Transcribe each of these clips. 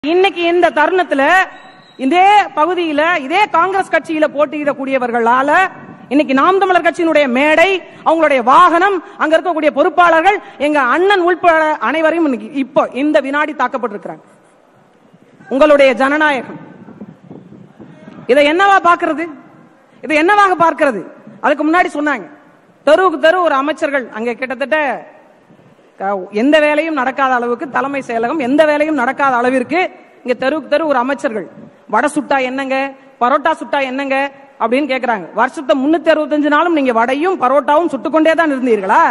இன்னைக்கு இந்த தருணத்துல இதே பகுதியில இதே காங்கிரஸ் கட்சியில போட்டியிடக்கூடியவர்களால இன்னைக்கு நாம் தமிழர் கட்சியினுடைய மேடை அவங்களுடைய வாகனம் அங்க இருக்கக்கூடிய பொறுப்பாளர்கள் எங்க அண்ணன் உள்பட அனைவரையும் இன்னைக்கு இப்போ இந்த வினாடி தாக்கப்பட்டிருக்கிறாங்க உங்களுடைய ஜனநாயகம் இதை என்னவா பார்க்கிறது இதை என்னவாக பார்க்கிறது அதுக்கு முன்னாடி சொன்னாங்க தெருவுக்கு தெரு ஒரு அமைச்சர்கள் அங்க கிட்டத்தட்ட க- எந்த வேலையும் நடக்காத அளவுக்கு தலைமை செயலகம் எந்த வேலையும் நடக்காத அளவிற்கு இங்க தெருவுக்கு தெரு ஒரு அமைச்சர்கள் வடை சுட்டா என்னங்க பரோட்டா சுட்டா என்னங்க அப்படின்னு கேக்குறாங்க வருஷத்தை முன்னூத்தி அறுபத்தஞ்சு நாளும் நீங்க வடையும் பரோட்டாவும் சுட்டுக்கொண்டே தான் இருந்தீர்களா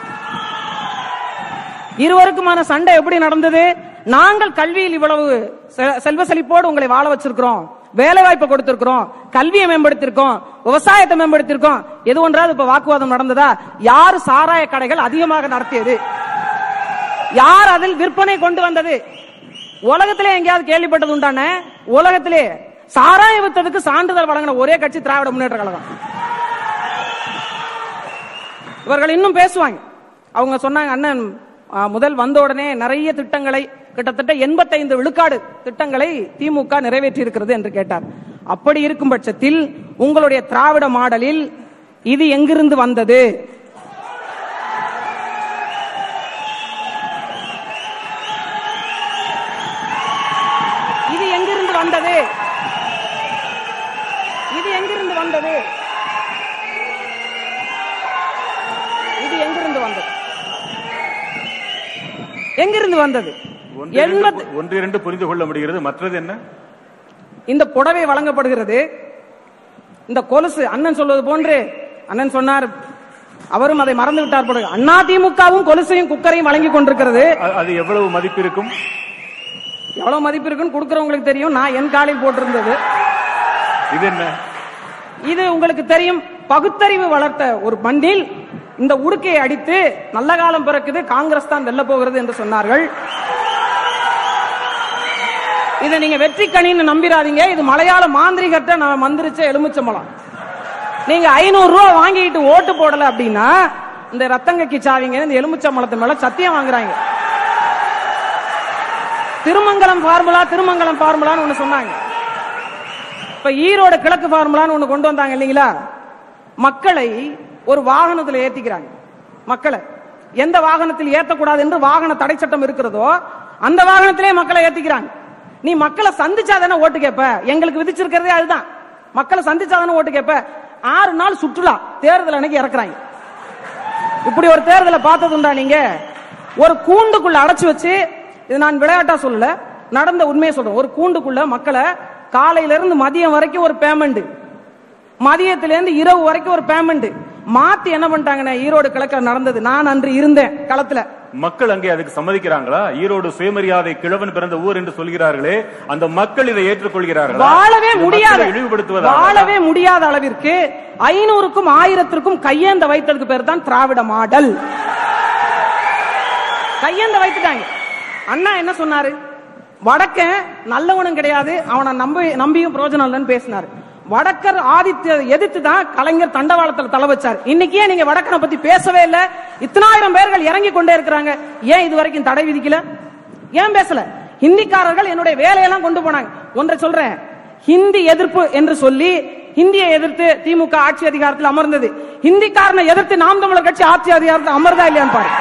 இருவருக்குமான சண்டை எப்படி நடந்தது நாங்கள் கல்வியில் இவ்வளவு செ- செல்வ செழிப்போடு உங்களை வாழ வச்சிருக்கிறோம் வேலை வாய்ப்பை கொடுத்திருக்கிறோம் கல்வியை மேம்படுத்திருக்கோம் விவசாயத்தை மேம்படுத்திருக்கோம் எது ஒன்றாவது இப்ப வாக்குவாதம் நடந்ததா யார் சாராய கடைகள் அதிகமாக நடத்தியது யார் அதில் விற்பனை கொண்டு வந்தது உலகத்திலே எங்கேயாவது கேள்விப்பட்டது உண்டானே உலகத்திலே சாராய வித்ததுக்கு சான்றிதழ் வழங்கின ஒரே கட்சி திராவிட முன்னேற்ற கழகம் இவர்கள் இன்னும் பேசுவாங்க அவங்க சொன்னாங்க அண்ணன் ஆ, முதல் வந்த உடனே நிறைய திட்டங்களை கிட்டத்தட்ட எண்பத்தைந்து விழுக்காடு திட்டங்களை திமுக நிறைவேற்றி இருக்கிறது என்று கேட்டார் அப்படி இருக்கும் பட்சத்தில் உங்களுடைய திராவிட மாடலில் இது எங்கிருந்து வந்தது இது எங்கிருந்து வந்தது இது எங்கிருந்து வந்தது இது எங்கிருந்து வந்தது எங்கிருந்து வந்தது ஒன்று இரண்டு எண்பது பு- ஒன்று இரண்டு புரிந்து கொள்ள முடிகிறது மற்றது என்ன இந்த புடவை வழங்கப்படுகிறது இந்த கொலுசு அண்ணன் சொல்வது போன்று அண்ணன் சொன்னார் அவரும் அதை மறந்து விட்டார் போல அண்ணா திமுகவும் கொலுசையும் குக்கரையும் வழங்கி கொண்டிருக்கிறது அ- அது எவ்வளவு மதிப்பு இருக்கும் எவ்வளவு மதிப்பு இருக்குன்னு கொடுக்கறவங்களுக்கு தெரியும் நான் என் காலில் போட்டிருந்தது இது என்ன இது உங்களுக்கு தெரியும் பகுத்தறிவு வளர்த்த ஒரு மண்ணில் இந்த உடுக்கையை அடித்து நல்ல காலம் பிறக்குது காங்கிரஸ் தான் வெல்ல போகிறது என்று சொன்னார்கள் இதை நீங்க வெற்றி கணின்னு நம்பிராதீங்க இது மலையாள மாந்திரிகத்தை நான் மந்திரிச்ச எலுமிச்சம்பழம் நீங்க ஐநூறு ரூபா வாங்கிட்டு ஓட்டு போடல அப்படின்னா இந்த ரத்தங்கக்கி சாவிங்க இந்த எலுமிச்சம்பழத்து மேல சத்தியம் வாங்குறாங்க திருமங்கலம் ஃபார்முலா திருமங்கலம் ஃபார்முலான்னு ஒண்ணு சொன்னாங்க இப்ப ஈரோடு கிழக்கு ஃபார்முலான்னு ஒண்ணு கொண்டு வந்தாங்க இல்லைங்களா மக்களை ஒரு வாகனத்தில் ஏத்திக்கிறாங்க மக்களை எந்த வாகனத்தில் ஏத்தக்கூடாது என்று வாகன தடை சட்டம் இருக்கிறதோ அந்த வாகனத்திலே மக்களை ஏத்திக்கிறாங்க நீ மக்களை சந்திச்சாதானே ஓட்டு கேப்ப எங்களுக்கு விதிச்சிருக்கிறதே அதுதான் மக்களை சந்திச்சாதானே ஓட்டு கேப்ப ஆறு நாள் சுற்றுலா தேர்தல் அன்னைக்கு இறக்குறாங்க இப்படி ஒரு தேர்தலை பார்த்ததுண்டா நீங்க ஒரு கூண்டுக்குள்ள அடைச்சு வச்சு இது நான் விளையாட்டா சொல்லல நடந்த உண்மையை சொல்றேன் ஒரு கூண்டுக்குள்ள மக்களை காலையில இருந்து மதியம் வரைக்கும் ஒரு பேமெண்ட் மதியத்துல இருந்து இரவு வரைக்கும் ஒரு பேமெண்ட் மாத்தி என்ன பண்ணிட்டாங்கன்னு ஈரோடு கிழக்க நடந்தது நான் அன்று இருந்தேன் களத்துல மக்கள் அங்கே அதுக்கு சம்மதிக்கிறாங்களா ஈரோடு சுயமரியாதை கிழவன் பிறந்த ஊர் என்று சொல்கிறார்களே அந்த மக்கள் இதை ஏற்றுக்கொள்கிறார்களா வாழவே இது முடியாத மக்களை இழிவுபடுத்துவதா வாழவே முடியாத அளவிற்கு ஐநூறுக்கும் ஆயிரத்திற்கும் கையேந்த வைத்ததுக்கு பேர் தான் திராவிட மாடல் கையேந்த வைத்துட்டாங்க அண்ணா என்ன சொன்னாரு வடக்க நல்லவனும் கிடையாது அவனை நம்பி நம்பியும் பிரயோஜனம் இல்லைன்னு பேசினாரு வடக்கர் ஆதித்ய எதிர்த்து தான் கலைஞர் தண்டவாளத்துல தலை வச்சார் இன்னைக்கே நீங்க வடக்கனை பத்தி பேசவே இல்ல இத்தனாயிரம் பேர்கள் இறங்கி கொண்டே இருக்கிறாங்க ஏன் இது வரைக்கும் தடை விதிக்கல ஏன் பேசல ஹிந்திக்காரர்கள் என்னுடைய வேலையெல்லாம் கொண்டு போனாங்க ஒன்றை சொல்றேன் ஹிந்தி எதிர்ப்பு என்று சொல்லி ஹிந்தியை எதிர்த்து திமுக ஆட்சி அதிகாரத்தில் அமர்ந்தது ஹிந்திக்காரனை எதிர்த்து நாம் தமிழர் கட்சி ஆட்சி அதிகாரத்தில் அமர்தா இல்லையான்னு பாரு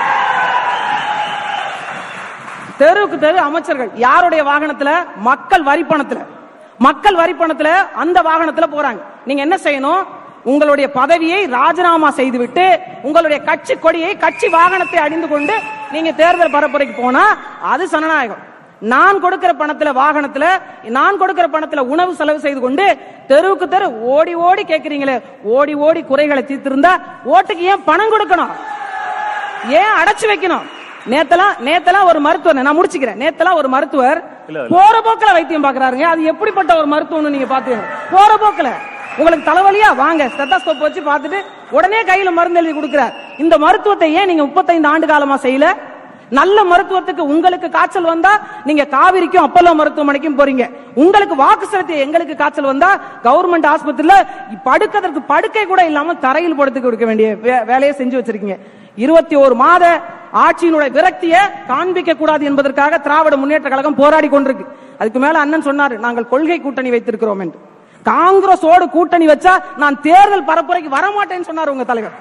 தெருவுக்கு தெரு அமைச்சர்கள் யாருடைய வாகனத்துல மக்கள் வரி பணத்துல மக்கள் வரி பணத்துல அந்த வாகனத்துல போறாங்க நீங்க என்ன செய்யணும் உங்களுடைய பதவியை ராஜினாமா செய்துவிட்டு உங்களுடைய கட்சி கொடியை கட்சி வாகனத்தை அணிந்து கொண்டு நீங்க தேர்தல் பரப்புரைக்கு போனா அது சனநாயகம் நான் கொடுக்கிற பணத்துல வாகனத்துல நான் கொடுக்கிற பணத்துல உணவு செலவு செய்து கொண்டு தெருவுக்கு தெரு ஓடி ஓடி கேக்குறீங்களே ஓடி ஓடி குறைகளை தீர்த்திருந்தா ஓட்டுக்கு ஏன் பணம் கொடுக்கணும் ஏன் அடைச்சு வைக்கணும் நேத்தெல்லாம் நேத்தெல்லாம் ஒரு மருத்துவர் நான் முடிச்சுக்கிறேன் நேத்தெல்லாம் ஒரு மருத்துவர் இல்ல, இல்ல. போற போக்குல வைத்தியம் பாக்குறாருங்க அது எப்படிப்பட்ட ஒரு மருத்துவம்னு நீங்க பாத்துக்கணும் போற போக்குல உங்களுக்கு தலைவலியா வாங்க ஸ்டெத்தாஸ்கோப் வச்சு பார்த்துட்டு உடனே கையில மருந்து எழுதி கொடுக்கிறார் இந்த மருத்துவத்தை ஏன் நீங்க முப்பத்தைந்து ஆண்டு காலமா செய்யல நல்ல மருத்துவத்துக்கு உங்களுக்கு காய்ச்சல் வந்தா நீங்க காவிரிக்கும் அப்பல்லோ மருத்துவமனைக்கும் போறீங்க உங்களுக்கு வாக்கு செலுத்தி எங்களுக்கு காய்ச்சல் வந்தா கவர்மெண்ட் ஆஸ்பத்திரியில படுக்கிறதுக்கு படுக்கை கூட இல்லாம தரையில் படுத்து கொடுக்க வேண்டிய வே- வேலையை செஞ்சு வச்சிருக்கீங்க இருபத்தி ஒரு மாத ஆட்சியினுடைய விரக்தியை காண்பிக்க கூடாது என்பதற்காக திராவிட முன்னேற்ற கழகம் போராடி கொண்டிருக்கு அதுக்கு மேல அண்ணன் சொன்னாரு நாங்கள் கொள்கை கூட்டணி வைத்திருக்கிறோம் என்று காங்கிரஸோடு கூட்டணி வச்சா நான் தேர்தல் பரப்புரைக்கு வரமாட்டேன்னு சொன்னார் உங்க தலைவர்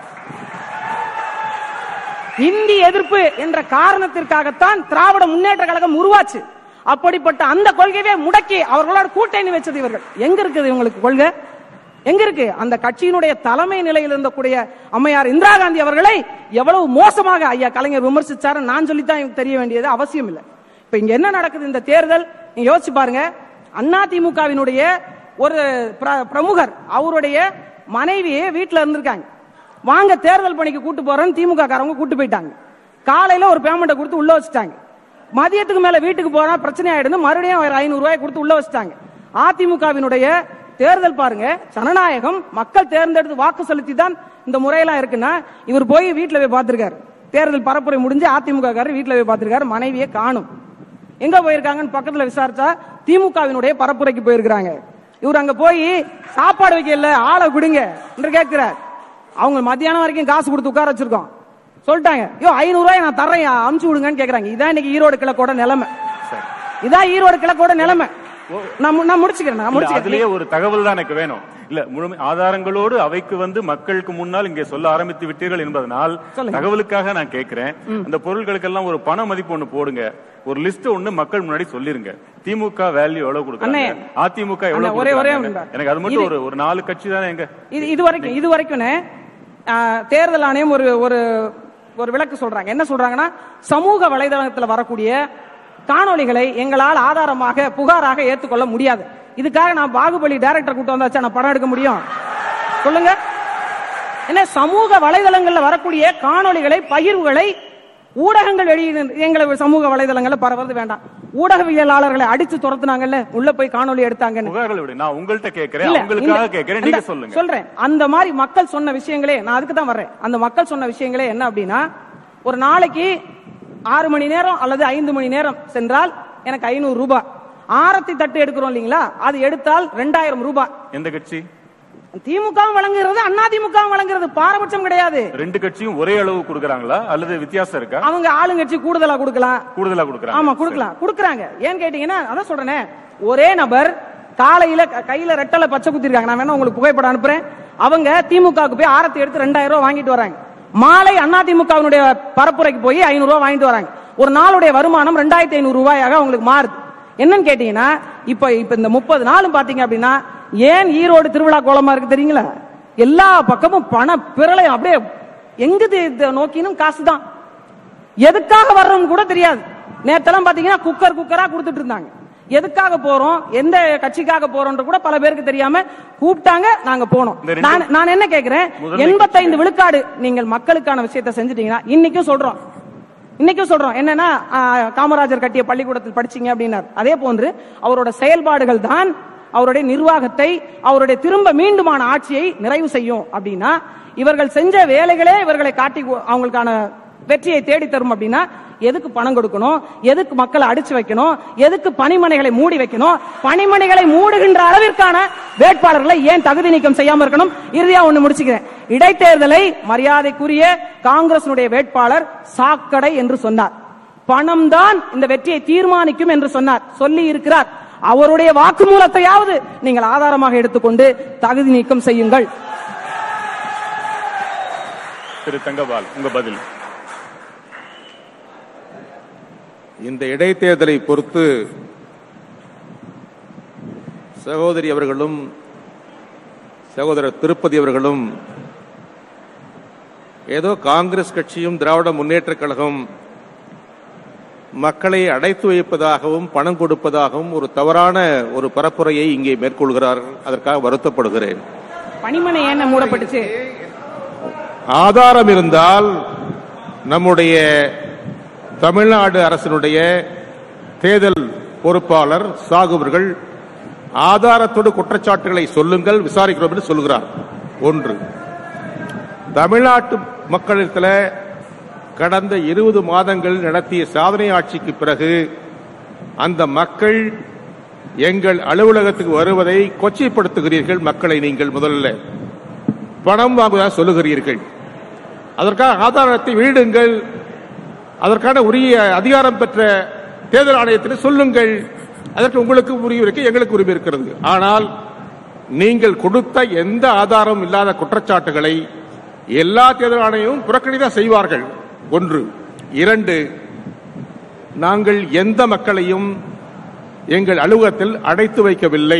இந்தி எதிர்ப்பு என்ற காரணத்திற்காகத்தான் திராவிட முன்னேற்ற கழகம் உருவாச்சு அப்படிப்பட்ட அந்த கொள்கையை முடக்கி அவர்களோட கூட்டணி வச்சது இவர்கள் எங்க இருக்குது இவங்களுக்கு கொள்கை எங்க இருக்கு அந்த கட்சியினுடைய தலைமை நிலையில் இருந்தக்கூடிய அம்மையார் இந்திரா காந்தி அவர்களை எவ்வளவு மோசமாக ஐயா கலைஞர் விமர்சிச்சாரு நான் சொல்லித்தான் எனக்கு தெரிய வேண்டியது அவசியம் இல்லை இப்ப இங்க என்ன நடக்குது இந்த தேர்தல் நீங்க யோசிச்சு பாருங்க அண்ணா திமுகவினுடைய ஒரு பிர- பிரமுகர் அவருடைய மனைவியே வீட்டுல இருந்திருக்காங்க வாங்க தேர்தல் பணிக்கு கூட்டு போறேன்னு திமுக காரவங்க கூட்டு போயிட்டாங்க காலையில ஒரு பேமெண்ட்டை கொடுத்து உள்ள வச்சுட்டாங்க மதியத்துக்கு மேல வீட்டுக்கு போனா பிரச்சனை ஆயிடுன்னு மறுபடியும் ஒரு ஐநூறு ரூபாய் கொடுத்து உள்ள வச்சுட்டாங்க அதிமுகவினுடைய தேர்தல் பாருங்க ஜனநாயகம் மக்கள் தேர்ந்தெடுத்து வாக்கு செலுத்தி தான் இந்த முறையெல்லாம் இருக்குன்னா இவர் போய் வீட்டுல போய் பார்த்திருக்காரு தேர்தல் பரப்புரை முடிஞ்சு அதிமுக காரர் வீட்டுல போய் பார்த்திருக்காரு மனைவியை காணும் எங்க போயிருக்காங்கன்னு பக்கத்துல விசாரிச்சா திமுகவினுடைய பரப்புரைக்கு போயிருக்காங்க இவர் அங்க போய் சாப்பாடு வைக்கல ஆளை கொடுங்க என்று கேட்கிறார் அவங்க மத்தியானம் வரைக்கும் காசு கொடுத்து உட்கார வச்சிருக்கோம் சொல்லிட்டாங்க யோ ஐநூறு ரூபாய் நான் தர்றேன் அமுச்சு விடுங்கன்னு கேக்குறாங்க இதான் இன்னைக்கு ஈரோடு கிழக்கோட நிலைமை இதான் ஈரோடு கிழக்கோட நிலைமை நான் மு- நான் முடிச்சுக்கிறேன் நான் இல்ல, முடிச்சுக்கிறேன் அதுலயே ஒரு தகவல் தான் எனக்கு வேணும் இல்ல முழுமை ஆதாரங்களோடு அவைக்கு வந்து மக்களுக்கு முன்னால் இங்கே சொல்ல ஆரம்பித்து விட்டீர்கள் என்பதனால் சொல்லுங்க. தகவலுக்காக நான் கேட்கிறேன் அந்த பொருட்களுக்கெல்லாம் ஒரு பண மதிப்பு ஒண்ணு போடுங்க ஒரு லிஸ்ட் ஒண்ணு மக்கள் முன்னாடி சொல்லிருங்க திமுக வேல்யூ எவ்வளவு கொடுக்குறாங்க அண்ணே. அதிமுக அண்ணே, எவ்வளவு ஒரே- ஒரே கொடுக்குறாங்க ஒன்று. எனக்கு அது மட்டும் இது- ஒரு ஒரு நாலு கட்சி தானே எங்க இது இது வரைக்கும் இது வரைக்கும் தேர்தல் ஆணையம் ஒரு ஒரு ஒரு விளக்கு சொல்றாங்க என்ன சொல்றாங்கன்னா சமூக வலைதளத்தில் வரக்கூடிய காணொளிகளை எங்களால் ஆதாரமாக புகாராக ஏற்றுக்கொள்ள முடியாது இதுக்காக நான் பாகுபலி டைரக்டர் கூட்டம் வந்தாச்சா நான் படம் எடுக்க முடியும் சொல்லுங்க என்ன சமூக வலைதளங்கள்ல வரக்கூடிய காணொளிகளை பகிர்வுகளை ஊடகங்கள் வெளியிடு எங்களை சமூக வலைதளங்கள்ல பரவது வேண்டாம் ஊடகவியலாளர்களை அடிச்சு துரத்துனாங்கல்ல உள்ள போய் காணொளி எடுத்தாங்கன்னு புகார்கள் விடு நான் உங்கள்கிட்ட கேட்கிறேன் இல்ல, அவங்களுக்காக இந்த- கேட்கிறேன் நீங்க அந்த- சொல்லுங்க சொல்றேன் அந்த மாதிரி மக்கள் சொன்ன விஷயங்களே நான் அதுக்கு தான் வர்றேன் அந்த மக்கள் சொன்ன விஷயங்களே என்ன அப்படின்னா ஒரு நாளைக்கு ஆறு மணி நேரம் அல்லது ஐந்து மணி நேரம் சென்றால் எனக்கு ஐநூறு ரூபாய் ஆரத்தி தட்டு எடுக்கிறோம் இல்லீங்களா அது எடுத்தால் ரெண்டாயிரம் ரூபாய் எந்த கட்சி திமுக வழங்குகிறது அண்ணா திமுக வழங்குறது பாரபட்சம் கிடையாது ரெண்டு கட்சியும் ஒரே அளவு கொடுக்கறாங்களா அல்லது வித்தியாசம் இருக்கா அவங்க ஆளுங்கட்சி கூடுதலா கொடுக்கலாம் கூடுதலா கொடுக்கறாங்க ஆமா குடுக்கலாம் குடுக்குறாங்க ஏன் கேட்டீங்கன்னா அதான் சொல்றேனே ஒரே நபர் காலையில க- கையில ரெட்டலை பச்சை குத்திருக்காங்க நான் வேணா உங்களுக்கு புகைப்படம் அனுப்புறேன் அவங்க திமுகவுக்கு போய் ஆரத்தி எடுத்து ரெண்டாயிரம் ரூபாய் வாங்கிட்டு வராங்க மாலை அண்ணா திமுகவினுடைய பரப்புரைக்கு போய் ஐநூறு ரூபாய் வாங்கிட்டு வராங்க ஒரு நாளுடைய வருமானம் ரெண்டாயிரத்தி ஐநூறு ரூபாயாக அவங்களுக்கு மாறுது என்னன்னு கேட்டீங்கன்னா இப்ப இப்ப இந்த முப்பது நாளும் பாத்தீங்க அப்படின்னா ஏன் ஈரோடு திருவிழா கோலமா இருக்கு தெரியுங்களா எல்லா பக்கமும் பண பிறலை அப்படியே எங்க தி- தி- நோக்கினும் காசு தான் எதுக்காக வர்றோம்னு கூட தெரியாது நேத்தெல்லாம் பாத்தீங்கன்னா குக்கர் குக்கரா கொடுத்துட்டு இருந்தாங்க எதுக்காக போறோம் எந்த கட்சிக்காக போறோம்ன்ற கூட பல பேருக்கு தெரியாம கூப்பிட்டாங்க நாங்க போனோம் இந்த ரெண்டு- நான் நான் என்ன கேக்குறேன் முதன்மை எண்பத்தைந்து விழுக்காடு நீங்கள் மக்களுக்கான விஷயத்தை செஞ்சுட்டீங்கன்னா இன்னைக்கும் சொல்றோம் இன்னைக்கும் சொல்றோம் என்னன்னா ஆ, காமராஜர் கட்டிய பள்ளிக்கூடத்தில் படிச்சீங்க அப்படின்னார் அதே போன்று அவரோட செயல்பாடுகள் தான் அவருடைய நிர்வாகத்தை அவருடைய திரும்ப மீண்டுமான ஆட்சியை நிறைவு செய்யும் அப்படின்னா இவர்கள் செஞ்ச வேலைகளே இவர்களை காட்டி கு- அவங்களுக்கான வெற்றியை தேடி தரும் அப்படின்னா எதுக்கு பணம் கொடுக்கணும் எதுக்கு மக்களை அடிச்சு வைக்கணும் எதுக்கு பணிமனைகளை மூடி வைக்கணும் பணிமனைகளை மூடுகின்ற அளவிற்கான வேட்பாளர்களை ஏன் தகுதி நீக்கம் செய்யாம இருக்கணும் இறுதியா ஒண்ணு முடிச்சுக்கிறேன் இடைத்தேர்தலை மரியாதைக்குரிய காங்கிரசினுடைய வேட்பாளர் சாக்கடை என்று சொன்னார் பணம் தான் இந்த வெற்றியை தீர்மானிக்கும் என்று சொன்னார் சொல்லி இருக்கிறார் அவருடைய வாக்குமூலத்தையாவது நீங்கள் ஆதாரமாக எடுத்துக்கொண்டு தகுதி நீக்கம் செய்யுங்கள் திரு தங்கபால் உங்க பதில் இந்த இடைத்தேர்தலை பொறுத்து சகோதரி அவர்களும் சகோதரர் திருப்பதி அவர்களும் ஏதோ காங்கிரஸ் கட்சியும் திராவிட முன்னேற்றக் கழகம் மக்களை அடைத்து வைப்பதாகவும் பணம் கொடுப்பதாகவும் ஒரு தவறான ஒரு பரப்புரையை இங்கே மேற்கொள்கிறார்கள் அதற்காக வருத்தப்படுகிறேன் பணிமனை ஏன் மூடப்பட்டுச்சு ஆதாரம் இருந்தால் நம்முடைய தமிழ்நாடு அரசினுடைய தேர்தல் பொறுப்பாளர் சாகுவர்கள் ஆதாரத்தோடு குற்றச்சாட்டுகளை சொல்லுங்கள் விசாரிக்கிறோம் என்று சொல்கிறார் ஒன்று தமிழ்நாட்டு மக்களிடத்தில் கடந்த இருபது மாதங்கள் நடத்திய சாதனை ஆட்சிக்கு பிறகு அந்த மக்கள் எங்கள் அலுவலகத்துக்கு வருவதை கொச்சைப்படுத்துகிறீர்கள் மக்களை நீங்கள் முதல்ல பணம் வாங்குவதாக சொல்லுகிறீர்கள் அதற்காக ஆதாரத்தை வெளியிடுங்கள் அதற்கான உரிய அதிகாரம் பெற்ற தேர்தல் ஆணையத்தில் சொல்லுங்கள் அதற்கு உங்களுக்கு உரிமை இருக்கு எங்களுக்கு உரிமை இருக்கிறது ஆனால் நீங்கள் கொடுத்த எந்த ஆதாரம் இல்லாத குற்றச்சாட்டுகளை எல்லா தேர்தல் ஆணையமும் புறக்கணிதான் செய்வார்கள் ஒன்று இரண்டு நாங்கள் எந்த மக்களையும் எங்கள் அலுவலகத்தில் அடைத்து வைக்கவில்லை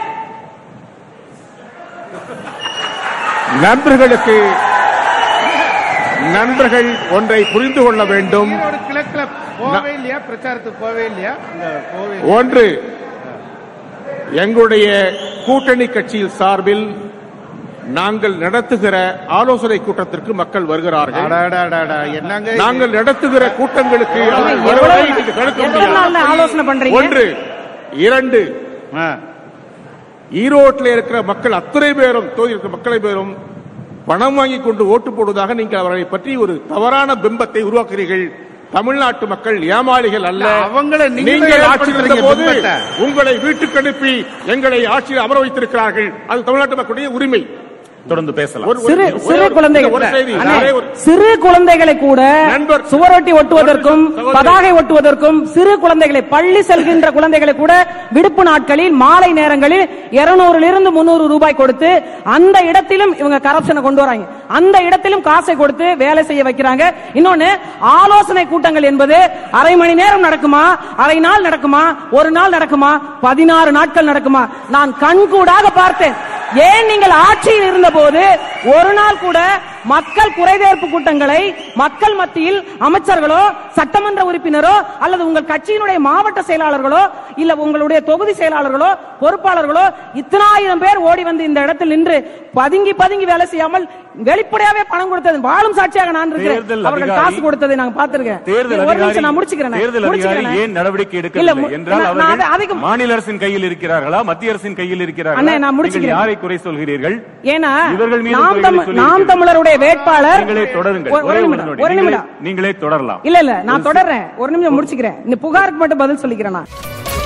நண்பர்களுக்கு நண்பர்கள் ஒன்றை புரிந்து கொள்ள வேண்டும் ஈரோடு கிழக்குல போவே இல்லையா பிரச்சாரத்துக்கு போவே இல்லையா இந்த போவே ஒன்று எங்களுடைய கூட்டணி கட்சியில் சார்பில் நாங்கள் நடத்துகிற ஆலோசனை கூட்டத்திற்கு மக்கள் வருகிறார்கள் அடாடாடாடா, என்னங்க இது? நாங்கள் நடத்துகிற கூட்டங்களுக்கு எவ்வளவு- அவர்கள் வருவதை நீங்க தடுக்க எவ்வளவு முடியாது. நாள்ல ஆலோசனை பண்றீங்க ஒன்று இரண்டு ஆ. ஈரோட்டில் இருக்கிற மக்கள் அத்தனை பேரும் தொகுதியில் இருக்கிற மக்களை பேரும் பணம் வாங்கி கொண்டு ஓட்டு போடுவதாக நீங்கள் அவர்களை பற்றி ஒரு தவறான பிம்பத்தை உருவாக்குறீர்கள் தமிழ்நாட்டு மக்கள் ஏமாளிகள் அல்ல அவங்கள நீங்களே நீங்கள் ஆட்சியில் இருந்த ஏற்படுத்துறீங்க போது பிம்பத்தை. உங்களை வீட்டுக்கு அனுப்பி எங்களை ஆட்சியில் அமர வைத்திருக்கிறார்கள் அது தமிழ்நாட்டு மக்களுடைய உரிமை தொடர்ந்து பேசலாம் ஒரு- சிறு ஒரு- சிறு ஒரு- குழந்தைகள் ஒரு செய்தி அண்ணே, ஒரே ஒரு- சிறு குழந்தைகளை கூட நண்பர். சுவரொட்டி ஒட்டுவதற்கும் சகோதரி. பதாகை ஒட்டுவதற்கும் சிறு குழந்தைகளை பள்ளி செல்கின்ற குழந்தைகளை கூட விடுப்பு நாட்களில் மாலை நேரங்களில் இருநூறுல இருந்து முன்னூறு ரூபாய் கொடுத்து அந்த இடத்திலும் இவங்க கரப்ஷனை கொண்டு வராங்க அந்த இடத்திலும் காசை கொடுத்து வேலை செய்ய வைக்கிறாங்க இன்னொன்னு ஆலோசனை கூட்டங்கள் என்பது அரை மணி நேரம் நடக்குமா அரை நாள் நடக்குமா ஒரு நாள் நடக்குமா பதினாறு நாட்கள் நடக்குமா நான் கண்கூடாக பார்த்தேன் ஏன் நீங்கள் ஆட்சியில் இருந்தபோது ஒரு நாள் கூட மக்கள் குறைதீர்ப்பு கூட்டங்களை மக்கள் மத்தியில் அமைச்சர்களோ சட்டமன்ற உறுப்பினரோ அல்லது உங்கள் கட்சியினுடைய மாவட்ட செயலாளர்களோ இல்ல உங்களுடைய தொகுதி செயலாளர்களோ பொறுப்பாளர்களோ இத்தனாயிரம் பேர் ஓடி வந்து இந்த இடத்தில் நின்று பதுங்கி பதுங்கி வேலை செய்யாமல் வெளிப்படையாவே பணம் கொடுத்தது வாழும் சாட்சியாக நான் இருக்கிறேன் தேர்தல் அவர்கள் அதிகாரி- காசு கொடுத்ததை நாங்க பார்த்திருக்கேன் தேர்தல் ஒரு நிமிஷம் நான் அதிகாரி முடிச்சுக்கிறேன் தேர்தல் அதிகாரி முடிச்சுக்கிறேன். ஏன் நடவடிக்கை இல்ல, எடுக்கவில்லை மு- என்றால் நான் நான் அவர்கள் அதுக்கு- மாநில அரசின் கையில் இருக்கிறார்களா மத்திய அரசின் கையில் இருக்கிறார்களா அண்ணே, நான் நீங்கள் முடிச்சுக்கிறேன். யாரை குறை சொல்கிறீர்கள் ஏன்னா இவர்கள் மீது நாம் குறைகளை தமிழ் நாம் சொல்லியிருக்கிறீர்கள். தமிழருடைய வேட்பாளர் நீங்களே தொடருங்கள் ஒரு- ஒரே ஒரு ஒரு நிமிடம் நொடி. ஒரு நீங்களே- நிமிடம் நீங்களே தொடரலாம் இல்ல இல்ல நான் தொடர்றேன் ஒரு நிமிஷம் முடிச்சுக்கிறேன் இந்த புகாருக்கு மட்டும் பதில் சொல்லிக்கிறேன் நான்